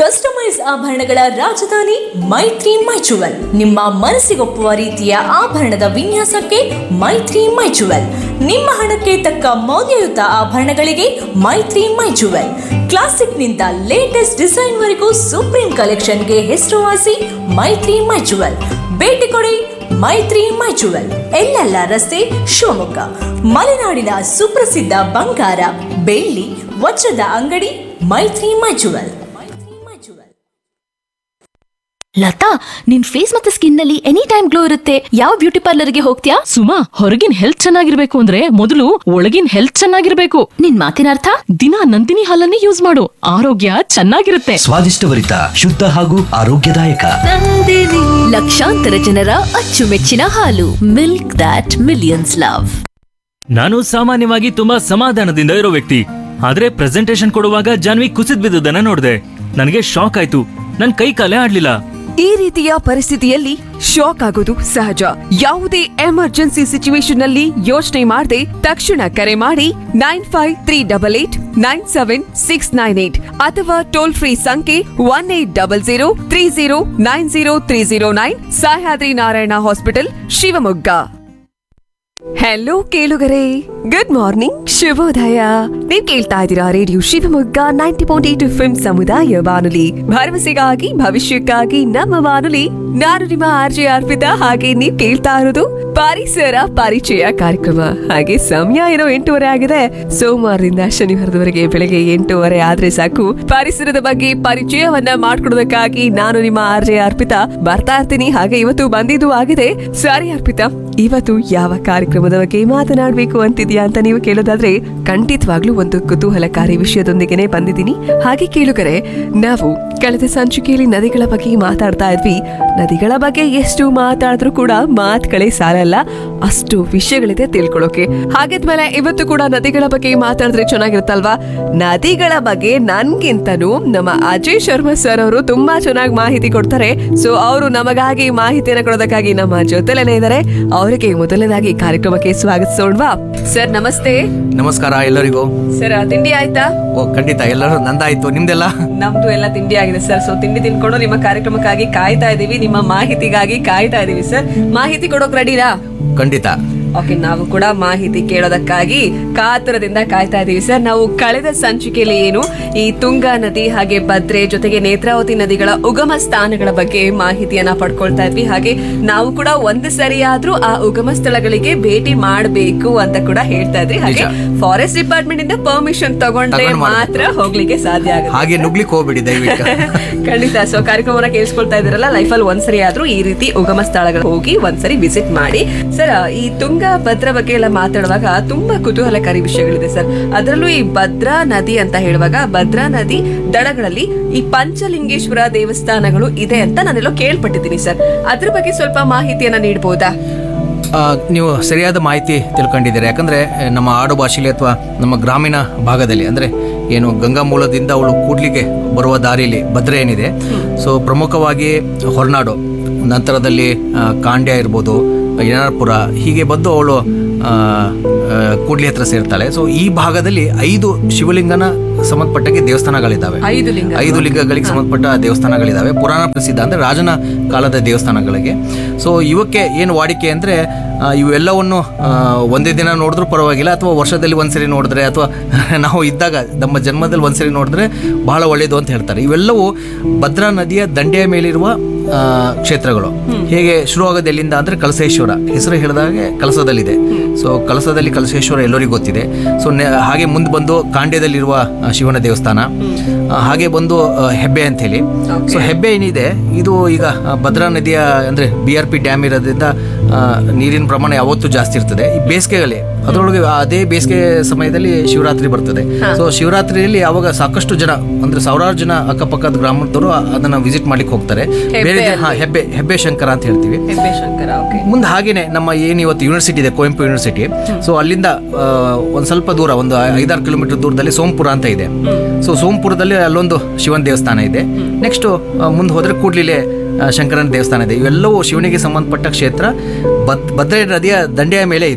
Customise ಆಭರಣಗಳ ರಾಜಧಾನಿ ಮೈತ್ರಿ ಮೈಚುವಲ್ ನಿಮ್ಮ ಮನಸ್ಸಿಗೊಪ್ಪುವ ರೀತಿಯ ಆಭರಣದ ವಿನ್ಯಾಸಕ್ಕೆ ಮೈತ್ರಿ ಮೈಚುವಲ್ ನಿಮ್ಮ ಹಣಕ್ಕೆ ತಕ್ಕ ಮೌಲ್ಯಯುತ ಆಭರಣಗಳಿಗೆ ಮೈತ್ರಿ ಮೈಚುವಲ್ ಕ್ಲಾಸಿಕ್ನಿಂದ ಲೇಟೆಸ್ಟ್ ಡಿಸೈನ್ವರೆಗೂ ಸುಪ್ರೀಂ ಕಲೆಕ್ಷನ್ಗೆ ಹೆಸರುವಾಸಿ ಮೈತ್ರಿ ಮೈಚುವಲ್ ಭೇಟಿ ಕೊಡಿ ಮೈತ್ರಿ ಮೈಚುವಲ್ ಎಲ್ಲೆಲ್ಲ ರಸ್ತೆ ಶಿವಮೊಗ್ಗ ಮಲೆನಾಡಿನ ಸುಪ್ರಸಿದ್ಧ ಬಂಗಾರ ಬೆಳ್ಳಿ ವಜ್ರದ ಅಂಗಡಿ ಮೈತ್ರಿ ಮೈಚುವಲ್ ಲತಾ ನಿನ್ ಫೇಸ್ ಮತ್ತೆ ಸ್ಕಿನ್ ನಲ್ಲಿ ಎನಿ ಟೈಮ್ ಗ್ಲೋ ಇರುತ್ತೆ ಯಾವ ಬ್ಯೂಟಿ ಪಾರ್ಲರ್ಗೆ ಹೋಗ್ತೀಯಾ ಸುಮಾ ಹೊರಗಿನ ಹೆಲ್ತ್ ಚೆನ್ನಾಗಿರ್ಬೇಕು ಅಂದ್ರೆ ಮೊದಲು ಒಳಗಿನ ಹೆಲ್ತ್ ಚೆನ್ನಾಗಿರ್ಬೇಕು ನಿನ್ ಮಾತಿನ ಅರ್ಥ ದಿನ ನಂದಿನಿ ಹಾಲನ್ನೇ ಯೂಸ್ ಮಾಡು ಆರೋಗ್ಯ ಚೆನ್ನಾಗಿರುತ್ತೆ ಸ್ವಾದಿಷ್ಟಭರಿತ ಶುದ್ಧ ಹಾಗೂ ಆರೋಗ್ಯದಾಯಕ ಲಕ್ಷಾಂತರ ಜನರ ಅಚ್ಚುಮೆಚ್ಚಿನ ಹಾಲು ಮಿಲ್ಕ್ ದಾಟ್ ಮಿಲಿಯನ್ಸ್ ಲವ್ ನಾನು ಸಾಮಾನ್ಯವಾಗಿ ತುಂಬಾ ಸಮಾಧಾನದಿಂದ ಇರೋ ವ್ಯಕ್ತಿ ಆದ್ರೆ ಪ್ರೆಸೆಂಟೇಶನ್ ಕೊಡುವಾಗ ಜಾನ್ವಿ ಕುಸಿದ್ ಬಿದ್ದುದನ್ನ ನೋಡಿದೆ ನನಗೆ ಶಾಕ್ ಆಯ್ತು ನನ್ ಕೈ ಕಾಲೇ ಆಡ್ಲಿಲ್ಲ ಈ ರೀತಿಯ ಪರಿಸ್ಥಿತಿಯಲ್ಲಿ ಶಾಕ್ ಆಗೋದು ಸಹಜ ಯಾವುದೇ ಎಮರ್ಜೆನ್ಸಿ ಸಿಚುವೇಶನ್ ನಲ್ಲಿ ಯೋಚನೆ ಮಾಡದೆ ತಕ್ಷಣ ಕರೆ ಮಾಡಿ nine five three double eight nine seven six nine eight ಅಥವಾ ಟೋಲ್ ಫ್ರೀ ಸಂಖ್ಯೆ one eight double zero three zero nine zero three zero nine Sahyadri Narayana hospital Shivamogga hello ಕೇಳುಗರೆ ಗುಡ್ ಮಾರ್ನಿಂಗ್ ಶುಭೋದಯ ನೀವ್ ಕೇಳ್ತಾ ಇದ್ದೀರಾ radio Shivamogga ninety point eight F ಸಮುದಾಯ ಬಾನುಲಿ ಭರವಸೆಗಾಗಿ ಭವಿಷ್ಯಕ್ಕಾಗಿ ನಮ್ಮ ಬಾನುಲಿ ನಾನು ನಿಮ್ಮ ಆರ್ ಜೆ ಅರ್ಪಿತಾ ಹಾಗೆ ನೀವ್ ಕೇಳ್ತಾ ಇರೋದು ಪರಿಸರ ಪರಿಚಯ ಕಾರ್ಯಕ್ರಮ ಹಾಗೆ ಸಮಯ ಏನೋ ಎಂಟೂವರೆ ಆಗಿದೆ ಸೋಮವಾರದಿಂದ ಶನಿವಾರದವರೆಗೆ ಬೆಳಗ್ಗೆ ಎಂಟೂವರೆ ಆದ್ರೆ ಸಾಕು ಪರಿಸರದ ಬಗ್ಗೆ ಪರಿಚಯವನ್ನ ಮಾಡ್ಕೊಡೋದಕ್ಕಾಗಿ ನಾನು ನಿಮ್ಮ ಆರ್ ಜೆ ಅರ್ಪಿತಾ ಬರ್ತಾ ಇರ್ತೀನಿ ಹಾಗೆ ಇವತ್ತು ಬಂದಿದ್ದು ಆಗಿದೆ ಸರಿ ಅರ್ಪಿತಾ ಇವತ್ತು ಯಾವ ಕಾರ್ಯಕ್ರಮದ ಬಗ್ಗೆ ಮಾತನಾಡಬೇಕು ಅಂತಿದ್ಯಾ ಅಂತ ನೀವು ಕೇಳೋದಾದ್ರೆ ಖಂಡಿತವಾಗ್ಲೂ ಒಂದು ಕುತೂಹಲಕಾರಿ ವಿಷಯದೊಂದಿಗೆನೆ ಬಂದಿದ್ದೀನಿ ಹಾಗೆ ಕೇಳುಗರೆ ನಾವು ಕಳೆದ ಸಂಚಿಕೆಯಲ್ಲಿ ನದಿಗಳ ಬಗ್ಗೆ ಮಾತಾಡ್ತಾ ಇದ್ವಿ ನದಿಗಳ ಬಗ್ಗೆ ಎಷ್ಟು ಮಾತಾಡಿದ್ರು ಕೂಡ ಮಾತುಗಳೇ ಸಾಲಲ್ಲ ಅಷ್ಟು ವಿಷಯಗಳಿದೆ ತಿಳ್ಕೊಳ್ಳೋಕೆ ಹಾಗಿದ್ಮೇಲೆ ಇವತ್ತು ಕೂಡ ನದಿಗಳ ಬಗ್ಗೆ ಮಾತಾಡಿದ್ರೆ ಚೆನ್ನಾಗಿರುತ್ತಲ್ವಾ ನದಿಗಳ ಬಗ್ಗೆ ನನ್ಗಿಂತನೂ ನಮ್ಮ ಅಜಯ್ ಶರ್ಮಾ ಸರ್ ಅವರು ತುಂಬಾ ಚೆನ್ನಾಗಿ ಮಾಹಿತಿ ಕೊಡ್ತಾರೆ ಸೊ ಅವರು ನಮಗಾಗಿ ಮಾಹಿತಿಯನ್ನು ಕೊಡೋದಕ್ಕಾಗಿ ನಮ್ಮ ಜೊತೆಲೇನೆ ಇದ್ದಾರೆ ಅವರಿಗೆ ಮೊದಲನೇದಾಗಿ ಕಾರ್ಯಕ್ರಮಕ್ಕೆ ಸ್ವಾಗತಿಸೋಣವಾ ಸರ್ ನಮಸ್ತೆ ನಮಸ್ಕಾರ ಎಲ್ಲರಿಗೂ ಸರ್ ತಿಂಡಿ ಆಯ್ತಾ ಓ ಖಂಡಿತ ಎಲ್ಲರೂ ನಂದಾಯ್ತು ನಿಮ್ದೆಲ್ಲ ನಮ್ದು ಎಲ್ಲ ತಿಂಡಿ ಆಗಿದೆ ಸರ್ ಸೊ ತಿಂಡಿ ತಿನ್ಕೊಂಡು ನಿಮ್ಮ ಕಾರ್ಯಕ್ರಮಕ್ಕಾಗಿ ಕಾಯ್ತಾ ಇದೀವಿ ನಿಮ್ಮ ಮಾಹಿತಿಗಾಗಿ ಕಾಯ್ತಾ ಇದೀವಿ ಸರ್ ಮಾಹಿತಿ ಕೊಡೋಕ್ ರೆಡಿನಾ ಖಂಡಿತ ಓಕೆ ನಾವು ಕೂಡ ಮಾಹಿತಿ ಕೇಳೋದಕ್ಕಾಗಿ ಕಾತುರದಿಂದ ಕಾಯ್ತಾ ಇದೀವಿ ಸರ್ ನಾವು ಕಳೆದ ಸಂಚಿಕೆಯಲ್ಲಿ ಏನು ಈ ತುಂಗಾ ನದಿ ಹಾಗೆ ಭದ್ರೆ ಜೊತೆಗೆ ನೇತ್ರಾವತಿ ನದಿಗಳ ಉಗಮ ಸ್ಥಾನಗಳ ಬಗ್ಗೆ ಮಾಹಿತಿಯನ್ನ ಪಡ್ಕೊಳ್ತಾ ಇದ್ವಿ ಹಾಗೆ ನಾವು ಕೂಡ ಒಂದು ಸರಿಯಾದ್ರೂ ಆ ಉಗಮ ಸ್ಥಳಗಳಿಗೆ ಭೇಟಿ ಮಾಡಬೇಕು ಅಂತ ಕೂಡ ಹೇಳ್ತಾ ಇದ್ವಿ ಹಾಗೆ ಫಾರೆಸ್ಟ್ ಡಿಪಾರ್ಟ್ಮೆಂಟ್ ಇಂದ ಪರ್ಮಿಷನ್ ತಗೊಂಡ್ರೆ ತಗೊಂಡ್ ಮಾಡ್ಬೇಕು. ಮಾತ್ರ ಹೋಗ್ಲಿಕ್ಕೆ ಸಾಧ್ಯ ಆಗುತ್ತೆ ಹಾಗೆ ನುಗ್ಲಿಕ್ಕೆ ಹೋಗ್ಬಿಡಿ ದಯವಿಟ್ಟು ಖಂಡಿತ ಸೊ ಕಾರ್ಯಕ್ರಮವನ್ನ ಕೇಳಿಸ್ಕೊಳ್ತಾ ಇದ್ದೀರಲ್ಲ ಲೈಫಲ್ಲಿ ಒಂದ್ಸರಿ ಆದ್ರೂ ಈ ರೀತಿ ಉಗಮ ಸ್ಥಳಗಳು ಹೋಗಿ ಒಂದ್ಸರಿ ವಿಸಿಟ್ ಮಾಡಿ ಸರ್ ಈ ತುಂಗಾ ಭದ್ರಾ ಬಗ್ಗೆ ಎಲ್ಲ ಮಾತಾಡುವಾಗ ತುಂಬಾ ಕುತೂಹಲಕಾರಿ ವಿಷಯಗಳಿದೆ ಸರ್ ಅದರಲ್ಲೂ ಈ ಭದ್ರಾ ನದಿ ಅಂತ ಹೇಳುವಾಗ ಭದ್ರಾ ನದಿ ದಡಗಳಲ್ಲಿ ಈ ಪಂಚಲಿಂಗೇಶ್ವರ ದೇವಸ್ಥಾನಗಳು ಇದೆ ಅಂತ ನಾನೆಲ್ಲೋ ಕೇಳ್ಪಟ್ಟಿದ್ದೀನಿ ಸರ್ ಅದ್ರ ಬಗ್ಗೆ ಸ್ವಲ್ಪ ಮಾಹಿತಿಯನ್ನ ನೀಡಬಹುದಾ ಆ, ನೀವು ಸರಿಯಾದ ಮಾಹಿತಿ ತಿಳ್ಕೊಂಡಿದ್ದೀರಾ ಯಾಕಂದ್ರೆ ಆ, ನಮ್ಮ ಆಡು ಭಾಷೆಯಲ್ಲಿ ಅಥವಾ ನಮ್ಮ ಗ್ರಾಮೀಣ ಭಾಗದಲ್ಲಿ ಅಂದ್ರೆ ಏನು ಗಂಗಾ ಮೂಲದಿಂದ ಅವಳು ಕೂಡ್ಲಿಗೆ ಬರುವ ದಾರಿಯಲ್ಲಿ ಭದ್ರೆ ಏನಿದೆ ಸೊ ಪ್ರಮುಖವಾಗಿ ಹೊರನಾಡು ನಂತರದಲ್ಲಿ ಆ, ಕಾಂಡ್ಯ ಇರ್ಬೋದು ಯನಾರ್ಪುರ ಹೀಗೆ ಬಂದು ಅವಳು ಆ, ಆ, ಕೂಡ್ಲಿ ಹತ್ರ ಸೇರ್ತಾಳೆ ಸೊ ಈ ಭಾಗದಲ್ಲಿ ಐದು ಶಿವಲಿಂಗನ ಸಂಬಂಧಪಟ್ಟಂಗೆ ದೇವಸ್ಥಾನಗಳಿದ್ದಾವೆ ಐದು ಲಿಂಗ ಐದು ಲಿಂಗಗಳಿಗೆ ಸಂಬಂಧಪಟ್ಟ ದೇವಸ್ಥಾನಗಳಿದ್ದಾವೆ ಪುರಾಣ ಪ್ರಸಿದ್ಧ ಅಂದ್ರೆ ರಾಜನ ಕಾಲದ ದೇವಸ್ಥಾನಗಳಿಗೆ ಸೊ ಇವಕ್ಕೆ ಏನು ವಾಡಿಕೆ ಅಂದ್ರೆ ಆ, ಇವೆಲ್ಲವನ್ನು ಆ, ಒಂದೇ ದಿನ ನೋಡಿದ್ರೂ ಪರವಾಗಿಲ್ಲ ಅಥವಾ ವರ್ಷದಲ್ಲಿ ಒಂದ್ಸರಿ ನೋಡಿದ್ರೆ ಅಥವಾ ನಾವು ಇದ್ದಾಗ ನಮ್ಮ ಜನ್ಮದಲ್ಲಿ ಒಂದ್ಸರಿ ನೋಡಿದ್ರೆ ಬಹಳ ಒಳ್ಳೆಯದು ಅಂತ ಹೇಳ್ತಾರೆ ಇವೆಲ್ಲವೂ ಭದ್ರಾ ನದಿಯ ದಂಡೆಯ ಮೇಲಿರುವ ಆ, ಕ್ಷೇತ್ರಗಳು ಹೇಗೆ ಶುರುವಾಗೋದು ಎಲ್ಲಿಂದ ಅಂದ್ರೆ ಕಲಸೇಶ್ವರ ಹೆಸರು ಹೇಳಿದಾಗೆ ಕಲಸದಲ್ಲಿದೆ ಸೊ ಕಲಸದಲ್ಲಿ ಕಲಸೇಶ್ವರ ಎಲ್ಲರಿಗೂ ಗೊತ್ತಿದೆ ಸೊ ಹಾಗೆ ಮುಂದೆ ಬಂದು ಕಾಂಡ್ಯದಲ್ಲಿರುವ ಆ, ಶಿವನ ದೇವಸ್ಥಾನ ಆ, ಹಾಗೆ ಬಂದು ಆ, ಹೆಬ್ಬೆ ಅಂತ ಹೇಳಿ ಸೊ ಹೆಬ್ಬೆ ಏನಿದೆ ಇದು ಈಗ ಆ, ಭದ್ರಾ ನದಿಯ ಅಂದ್ರೆ ಬಿ ಆರ್ ಪಿ ಡ್ಯಾಮ್ ಇರೋದ್ರಿಂದ ಆ, ನೀರಿನ ಪ್ರಮಾಣ ಯಾವತ್ತೂ ಜಾಸ್ತಿ ಇರ್ತದೆ ಈ ಬೇಸಿಗೆಗಳಲ್ಲಿ ಅದರೊಳಗೆ ಅದೇ ಬೇಸಿಗೆ ಸಮಯದಲ್ಲಿ ಶಿವರಾತ್ರಿ ಬರ್ತದೆ ಸೊ ಶಿವರಾತ್ರಿಯಲ್ಲಿ ಅವಾಗ ಸಾಕಷ್ಟು ಜನ ಅಂದ್ರೆ ಸಾವಿರಾರು ಜನ ಅಕ್ಕಪಕ್ಕದ ಗ್ರಾಮದವರು ಅದನ್ನ ವಿಸಿಟ್ ಮಾಡ್ಲಿಕ್ಕೆ ಹೋಗ್ತಾರೆ ಬೇರೆ ದಿನ- ಹಾ, ಹೆಬ್ಬೆ ಹೆಬ್ಬೆ ಶಂಕರ ಅಂತ ಹೇಳ್ತೀವಿ ಹೆಬ್ಬೆ ಶಂಕರ ಓಕೆ ಮುಂದೆ ಹಾಗೇನೆ ನಮ್ಮ ಏನು ಇವತ್ತು ಯೂನಿವರ್ಸಿಟಿ ಇದೆ ಕುವೆಂಪು ಯೂನಿವರ್ಸಿಟಿ ಸೊ ಅಲ್ಲಿಂದ ಆ, ಒಂದ್ ಸ್ವಲ್ಪ ದೂರ ಒಂದು ಐದಾರು ಕಿಲೋಮೀಟರ್ ದೂರದಲ್ಲಿ ಸೋಂಪುರ ಅಂತ ಇದೆ ಸೊ ಸೋಂಪುರದಲ್ಲಿ ಅಲ್ಲೊಂದು ಶಿವನ ದೇವಸ್ಥಾನ ಇದೆ ನೆಕ್ಸ್ಟ್ ಮುಂದೆ ಹೋದ್ರೆ ಕೂಡ್ಲಿಲೆ ಆ, ಶಂಕರನ ದೇವಸ್ಥಾನ ಇದೆ ಇವೆಲ್ಲವೂ ಶಿವನಿಗೆ ಸಂಬಂಧಪಟ್ಟ ಕ್ಷೇತ್ರ ಬದ್ ಭದ್ರಾ ನದಿಯ ದಂಡೆಯ ಮೇಲೆ ಇದೆ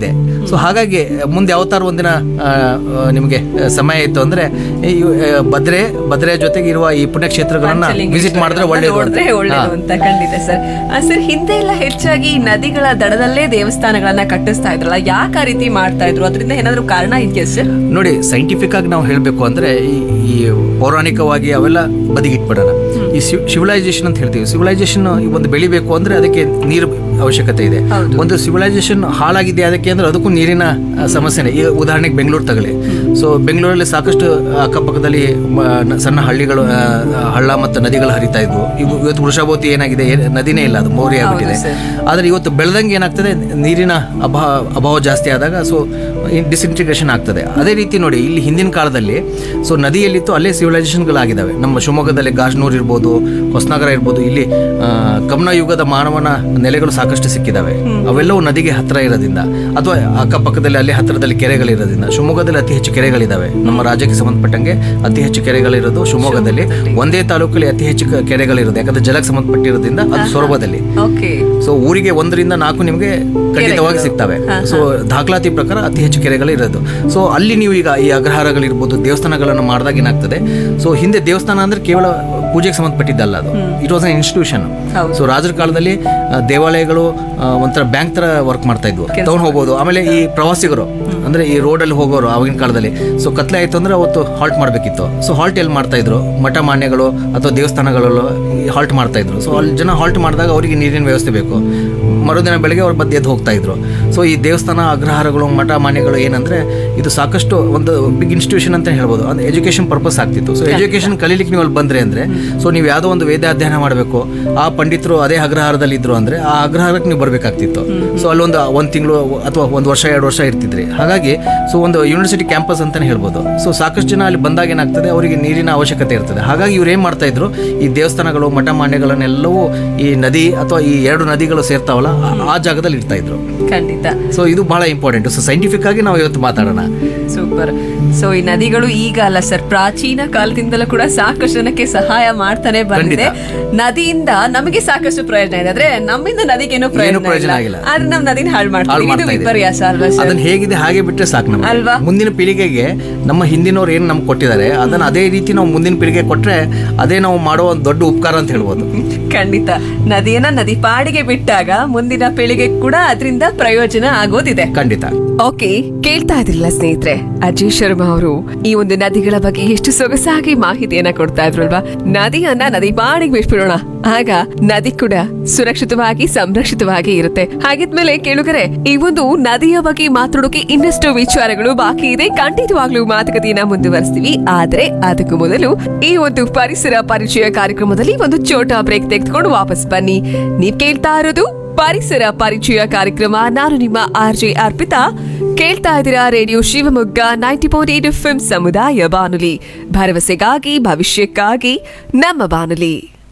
ಸೊ ಹಾಗಾಗಿ ಮುಂದೆ ಯಾವತ್ತಾರ ಒಂದಿನ ಆ, ಆ, ನಿಮಗೆ ಸಮಯ ಇತ್ತು ಅಂದ್ರೆ ಈ, ಆ, ಭದ್ರೆ ಭದ್ರೆಯ ಜೊತೆಗೆ ಇರುವ ಈ ಪುಣ್ಯಕ್ಷೇತ್ರಗಳನ್ನ ವಿಸಿಟ್ ಮಾಡಿದ್ರೆ ಒಳ್ಳೇದು ಅಂತ. ನೋಡಿದ್ರೆ ಒಳ್ಳೇದು ಹಾ. ಅಂತ ಖಂಡಿತ ಸರ್ ಆ, ಸರ್ ಹಿಂದೆ ಎಲ್ಲ ಹೆಚ್ಚಾಗಿ ನದಿಗಳ ದಡದಲ್ಲೇ ದೇವಸ್ಥಾನಗಳನ್ನ ಕಟ್ಟಿಸ್ತಾ ಇದ್ರಲ್ಲ ಯಾಕೆ ಆ ರೀತಿ ಮಾಡ್ತಾ ಇದ್ರು ಅದರಿಂದ ಏನಾದ್ರು ಕಾರಣ ಇದೆಯಾ ಸರ್ ನೋಡಿ ಸೈಂಟಿಫಿಕ್ ಆಗಿ ನಾವು ಹೇಳಬೇಕು ಅಂದ್ರೆ ಈ ಈ ಪೌರಾಣಿಕವಾಗಿ ಅವೆಲ್ಲ ಬದಿಗಿಟ್ಬಿಡೋಣ ಈ ಸಿವಿಲೈಸೇಷನ್ ಅಂತ ಹೇಳ್ತೀವಿ ಸಿವಿಲೈಸೇಷನ್ ಒಂದು ಬೆಳಿಬೇಕು ಅಂದ್ರೆ ಅದಕ್ಕೆ ನೀರು ಅವಶ್ಯಕತೆ ಇದೆ ಒಂದು ಸಿವಿಲೈಸೇಷನ್ ಹಾಳಾಗಿದೆ ಅದಕ್ಕೆ ಅಂದ್ರೆ ಅದಕ್ಕೂ ನೀರಿನ ಆ, ಸಮಸ್ಯೆನೆ ಈಗ ಉದಾಹರಣೆಗೆ ಬೆಂಗಳೂರು ತಗಲಿ ಸೊ ಬೆಂಗಳೂರಲ್ಲಿ ಸಾಕಷ್ಟು ಅಕ್ಕಪಕ್ಕದಲ್ಲಿ ಮ- ನ- ಸಣ್ಣ ಹಳ್ಳಿಗಳು ಆ, ಆ, ಹಳ್ಳ ಮತ್ತು ನದಿಗಳು ಹರಿತಾ ಇದ್ವು ಇವು ಇವತ್ತು ವೃಷಭಾವತಿ ಏನಾಗಿದೆ ಏನ್- ನದಿನೇ ಇಲ್ಲ ಅದು ಮೌರ್ಯ ಆಗ್ಬಿಟ್ಟಿದೆ ಆದ್ರೆ ಇವತ್ತು ಬೆಳೆದಂಗೆ ಏನಾಗ್ತದೆ ನೀರಿನ ಅಭಾವ ಅಭಾವ ಜಾಸ್ತಿ ಆದಾಗ ಸೊ ಡಿಸ್ಇಂಟಿಗ್ರೇಷನ್ ಆಗ್ತದೆ ಅದೇ ರೀತಿ ನೋಡಿ ಇಲ್ಲಿ ಹಿಂದಿನ ಕಾಲದಲ್ಲಿ ಸೊ ನದಿಯಲ್ಲಿತ್ತು ಅಲ್ಲೇ ಸಿವಿಲೈಸೇಷನ್ಗಳಾಗಿದ್ದಾವೆ ನಮ್ಮ ಶಿವಮೊಗ್ಗದಲ್ಲಿ ಗಾಜನೂರ್ ಇರ್ಬೋದು ಹೊಸನಗರ ಇರ್ಬೋದು ಇಲ್ಲಿ ಆ, ಕಮ್ನ ಯುಗದ ಮಾನವನ ನೆಲೆಗಳು ಸಾಕಷ್ಟು ಸಿಕ್ಕಿದಾವೆ ಅವೆಲ್ಲವೂ ನದಿಗೆ ಹತ್ತಿರ ಇರೋದ್ರಿಂದ ಅಥವಾ ಅಕ್ಕಪಕ್ಕದಲ್ಲಿ ಅಲ್ಲಿ ಹತ್ತಿರದಲ್ಲಿ ಕೆರೆಗಳಿರೋದ್ರಿಂದ ಶಿವಮೊಗ್ಗದಲ್ಲಿ ಅತಿ ಹೆಚ್ಚು ಕೆರೆಗಳಿದಾವೆ ನಮ್ಮ ರಾಜ್ಯಕ್ಕೆ ಸಂಬಂಧಪಟ್ಟಂಗೆ ಅತಿ ಹೆಚ್ಚು ಕೆರೆಗಳಿರೋದು ಶಿವಮೊಗ್ಗದಲ್ಲಿ ಒಂದೇ ತಾಲೂಕಲ್ಲಿ ಅತಿ ಹೆಚ್ಚು ಕ- ಕೆರೆಗಳಿರೋದು ಯಾಕಂದ್ರೆ ಜಲಕ್ಕೆ ಸಂಬಂಧಪಟ್ಟಿರೋದ್ರಿಂದ ಅದು ಸೊರಬದಲ್ಲಿ ಓಕೆ ಸೊ ಊರಿಗೆ ಒಂದರಿಂದ ನಾಲ್ಕು ನಿಮಗೆ ಖಂಡಿತವಾಗಿ ಸಿಗ್ತವೆ ಸೊ ದಾಖಲಾತಿ ಪ್ರಕಾರ ಅತಿ ಹೆಚ್ಚು ಕೆರೆಗಳು ಇರೋದು ಸೊ ಅಲ್ಲಿ ನೀವು ಈಗ ಈ ಅಗ್ರಹಾರಗಳಿರ್ಬೋದು ದೇವಸ್ಥಾನಗಳನ್ನು ಮಾಡಿದಾಗ ಏನಾಗ್ತದೆ ಸೊ ಹಿಂದೆ ದೇವಸ್ಥಾನ ಅಂದ್ರೆ ಕೇವಲ ಪೂಜೆಗೆ ಸಂಬಂಧಪಟ್ಟಿದ್ದಲ್ಲ ಅದು it was an institution so ರಾಜರ ಕಾಲದಲ್ಲಿ ಆ, ದೇವಾಲಯಗಳು ಆ, ಒಂಥರ ಬ್ಯಾಂಕ್ ತರ ವರ್ಕ್ ಮಾಡ್ತಾ ಇದ್ವು ತಗೊಂಡು ಹೋಗ್ಬೋದು ಆಮೇಲೆ ಈ ಪ್ರವಾಸಿಗರು ಅಂದ್ರೆ ಈ ರೋಡಲ್ಲಿ ಹೋಗೋರು ಆವಾಗಿನ ಕಾಲದಲ್ಲಿ ಸೊ ಕತ್ಲೆ ಆಯ್ತು ಅಂದ್ರೆ ಅವತ್ತು ಹಾಲ್ಟ್ ಮಾಡಬೇಕಿತ್ತು ಸೊ ಹಾಲ್ಟ್ ಎಲ್ಲಿ ಮಾಡ್ತಾ ಇದ್ರು ಮಠ ಮಾನ್ಯಗಳು ಅಥವಾ ದೇವಸ್ಥಾನಗಳಲ್ಲೂ ಹಾಲ್ಟ್ ಮಾಡ್ತಾ ಇದ್ರು ಸೊ ಅಲ್ಲಿ ಜನ ಹಾಲ್ಟ್ ಮಾಡಿದಾಗ ಅವರಿಗೆ ನೀರಿನ ವ್ಯವಸ್ಥೆ ಬೇಕು ಮರುದಿನ ಬೆಳಗ್ಗೆ ಅವ್ರು ಬಂದು ಎದ್ದು ಹೋಗ್ತಾ ಇದ್ರು ಸೊ ಈ ದೇವಸ್ಥಾನ ಅಗ್ರಹಾರಗಳು ಮಠ ಮಾನ್ಯಗಳು ಏನಂದ್ರೆ ಇದು ಸಾಕಷ್ಟು ಒಂದು ಬಿಗ್ ಇನ್ಸ್ಟಿಟ್ಯೂಷನ್ ಅಂತ ಹೇಳ್ಬೋದು ಅಂದ್ರೆ ಎಜುಕೇಶನ್ ಪರ್ಪಸ್ ಆಗ್ತಿತ್ತು ಸೊ ಎಜುಕೇಶನ್ ಕಲೀಲಿಕ್ಕೆ ನೀವು ಅಲ್ಲಿ ಬಂದ್ರೆ ಅಂದ್ರೆ ಸೊ ನೀವು ಯಾವುದೋ ಒಂದು ವೇದಾಧ್ಯಯನ ಮಾಡಬೇಕು ಆ ಪಂಡಿತರು ಅದೇ ಅಗ್ರಹಾರದಲ್ಲಿ ಇದ್ರು ಅಂದ್ರೆ ಆ ಅಗ್ರಹಾರಕ್ಕೆ ನೀವು ಬರಬೇಕಾಗ್ತಿತ್ತು ಸೊ ಅಲ್ಲೊಂದು ಒಂದು ತಿಂಗಳು ಅಥವಾ ಒಂದು ವರ್ಷ ಎರಡು ವರ್ಷ ಇರ್ತಿದ್ರಿ ಹಾಗಾಗಿ ಸೊ ಒಂದು ಯೂನಿವರ್ಸಿಟಿ ಕ್ಯಾಂಪಸ್ ಅಂತಾನೆ ಹೇಳ್ಬೋದು ಸೊ ಸಾಕಷ್ಟು ಜನ ಅಲ್ಲಿ ಬಂದಾಗ ಏನಾಗ್ತದೆ ಅವರಿಗೆ ನೀರಿನ ಅವಶ್ಯಕತೆ ಇರ್ತದೆ ಹಾಗಾಗಿ ಇವ್ರು ಏನ್ ಮಾಡ್ತಾ ಇದ್ರು ಈ ದೇವಸ್ಥಾನಗಳು ಮಠ ಮಾನ್ಯಗಳನ್ನೆಲ್ಲವೂ ಈ ನದಿ ಅಥವಾ ಈ ಎರಡು ನದಿಗಳು ಸೇರ್ತಾವಲ್ಲ ಆ- ಆ ಜಾಗದಲ್ಲಿ ಇರ್ತಾ ಇದ್ರು ಖಂಡಿತ ಸೊ ಇದು ಬಹಳ ಇಂಪಾರ್ಟೆಂಟ್ ಸೊ ಸೈಂಟಿಫಿಕ್ ಆಗಿ ನಾವು ಇವತ್ತು ಮಾತಾಡೋಣ ಸೂಪರ್ ಸೊ ಈ ನದಿಗಳು ಈಗ ಅಲ್ಲ ಸರ್ ಪ್ರಾಚೀನ ಕಾಲದಿಂದಲೂ ಕೂಡ ಸಾಕಷ್ಟು ಜನಕ್ಕೆ ಸಹಾಯ ಮಾಡ್ತಾನೆ ಬಂದಿದೆ ನದಿಯಿಂದ ನಮಗೆ ಸಾಕಷ್ಟು ಪ್ರಯೋಜನ ಇದೆ ಆದ್ರೆ ನಮ್ಮಿಂದ ನದಿಗೇನು ಏನು ಪ್ರಯೋಜನ ಪ್ರಯೋಜನ ಇಲ್ಲ ಆಗಿಲ್ಲ. ಆದ್ರೆ ನಮ್ ನದಿನ ಹಾಳು ಹಾಳು ಮಾಡ್ತೀವಿ ಇದು ಮಾಡ್ತಾ ಇದ್ದೀವಿ. ವಿಪರ್ಯಾಸ ಅಲ್ವಾ ಸರ್ ಅದನ್ನ ಹೇಗಿದೆ ಹಾಗೆ ಬಿಟ್ಟರೆ ಸಾಕು ನಮಗೆ ಅಲ್ವಾ? ಮುಂದಿನ ಪೀಳಿಗೆಗೆ ನಮ್ಮ ಹಿಂದಿನವ್ರು ಏನು ನಮ್ಗೆ ಕೊಟ್ಟಿದ್ದಾರೆ ಅದನ್ನ ಅದೇ ರೀತಿ ನಾವು ಮುಂದಿನ ಪೀಳಿಗೆ ಕೊಟ್ರೆ ಅದೇ ನಾವು ಮಾಡೋ ಒಂದು ದೊಡ್ಡ ಉಪಕಾರ ಅಂತ ಹೇಳ್ಬೋದು ಖಂಡಿತ ನದಿಯನ್ನ ನದಿ ಪಾಡಿಗೆ ಬಿಟ್ಟಾಗ ಮುಂದಿನ ಪೀಳಿಗೆ ಕೂಡ ಅದರಿಂದ ಪ್ರಯೋಜನ ಆಗೋದಿದೆ ಖಂಡಿತ ಓಕೆ ಕೇಳ್ತಾ ಇದ್ರಲ್ಲ ಸ್ನೇಹಿತರೆ ಅಜಯ್ ಶರ್ಮಾ ಅವರು ಈ ಒಂದು ನದಿಗಳ ಬಗ್ಗೆ ಎಷ್ಟು ಸೊಗಸಾಗಿ ಮಾಹಿತಿಯನ್ನ ಕೊಡ್ತಾ ಇದ್ರಲ್ವಾ ನದಿಯನ್ನ ನದಿ ಬಾಡಿಗೆ ಬಿಟ್ಬಿಡೋಣ ಆಗ ನದಿ ಕೂಡ ಸುರಕ್ಷಿತವಾಗಿ ಸಂರಕ್ಷಿತವಾಗಿ ಇರುತ್ತೆ ಹಾಗಿದ್ಮೇಲೆ ಕೇಳುಗರೆ ಈ ಒಂದು ನದಿಯ ಬಗ್ಗೆ ಮಾತಾಡೋಕೆ ಇನ್ನಷ್ಟು ವಿಚಾರಗಳು ಬಾಕಿ ಇದೆ ಖಂಡಿತವಾಗ್ಲೂ ಮಾತುಕತೆಯನ್ನ ಮುಂದುವರಿಸ್ತೀವಿ ಆದ್ರೆ ಅದಕ್ಕೂ ಮೊದಲು ಈ ಒಂದು ಪರಿಸರ ಪರಿಚಯ ಕಾರ್ಯಕ್ರಮದಲ್ಲಿ ಒಂದು ಚೋಟ ಬ್ರೇಕ್ ತೆಗೆದುಕೊಂಡು ವಾಪಸ್ ಬನ್ನಿ ನೀವ್ ಕೇಳ್ತಾ ಇರೋದು ಪರಿಸರ ಪರಿಚಯ ಕಾರ್ಯಕ್ರಮ ನಾನು ನಿಮ್ಮ ಆರ್ ಜೆ ಅರ್ಪಿತಾ ಕೇಳ್ತಾ ಇದ್ದೀರಾ radio Shivamogga ninety point eight F ಸಮುದಾಯ ಬಾನುಲಿ ಭರವಸೆಗಾಗಿ ಭವಿಷ್ಯಕ್ಕಾಗಿ ನಮ್ಮ ಬಾನುಲಿ